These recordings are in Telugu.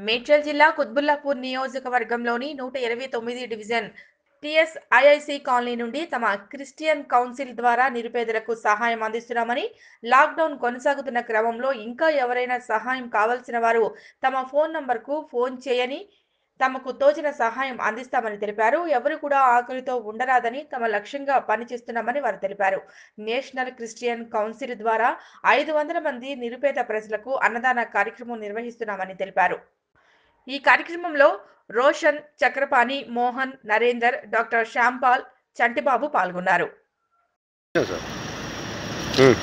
మేడ్చల్ జిల్లా కుత్బుల్లాపూర్ నియోజకవర్గంలోని నూట ఇరవై తొమ్మిది డివిజన్ టిఎస్ఐఐసి కాలనీ నుండి తమ క్రిస్టియన్ కౌన్సిల్ ద్వారా నిరుపేదలకు సహాయం అందిస్తున్నామని లాక్డౌన్ కొనసాగుతున్న క్రమంలో ఇంకా ఎవరైనా సహాయం కావాల్సిన వారు తమ ఫోన్ నంబర్కు ఫోన్ చేయని తమకు తోచిన సహాయం అందిస్తామని తెలిపారు ఎవరు కూడా ఆకలితో ఉండరాదని తమ లక్ష్యంగా పనిచేస్తున్నామని వారు తెలిపారు నేషనల్ క్రిస్టియన్ కౌన్సిల్ ద్వారా ఐదు వందల మంది నిరుపేద ప్రజలకు అన్నదాన కార్యక్రమం నిర్వహిస్తున్నామని తెలిపారు ఈ కార్యక్రమంలో రోషన్ చక్రపాణి మోహన్ నరేందర్ డాక్టర్ శ్యాంపాల్ చంటిబాబు పాల్గొన్నారు సార్ ఉమ్.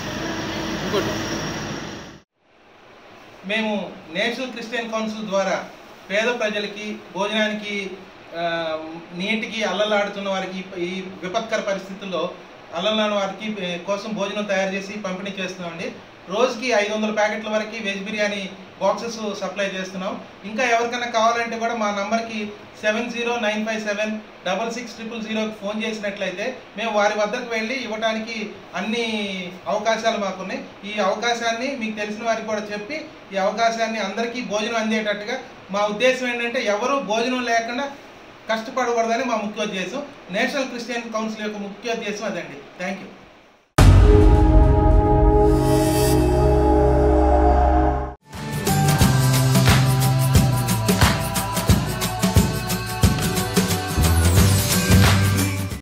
మేము నేషనల్ క్రిస్టియన్ కౌన్సిల్ ద్వారా పేద ప్రజలకి భోజనానికి ఆ, నీటికి అల్లలాడుతున్న వారికి ఈ విపత్కర పరిస్థితుల్లో అల్లలాని వారికి ఏ, కోసం భోజనం తయారు చేసి పంపిణీ చేస్తున్నామండి రోజుకి ఐదు వందల ప్యాకెట్ల వరకు వెజ్ బిర్యానీ బాక్సెస్ సప్లై చేస్తున్నాం ఇంకా ఎవరికైనా కావాలంటే కూడా మా నంబర్కి seven zero nine five seven double six triple జీరోకి ఫోన్ చేసినట్లయితే మేము వారి వద్దకు వెళ్ళి ఇవ్వడానికి అన్ని అవకాశాలు మాకున్నాయి ఈ అవకాశాన్ని మీకు తెలిసిన వారికి కూడా చెప్పి ఈ అవకాశాన్ని అందరికీ భోజనం అందేటట్టుగా మా ఉద్దేశం ఏంటంటే ఎవరు భోజనం లేకుండా కష్టపడకూడదని మా ముఖ్య ఉద్దేశం నేషనల్ క్రిస్టియన్ కౌన్సిల్ యొక్క ముఖ్య ఉద్దేశం అదండి థ్యాంక్ యూ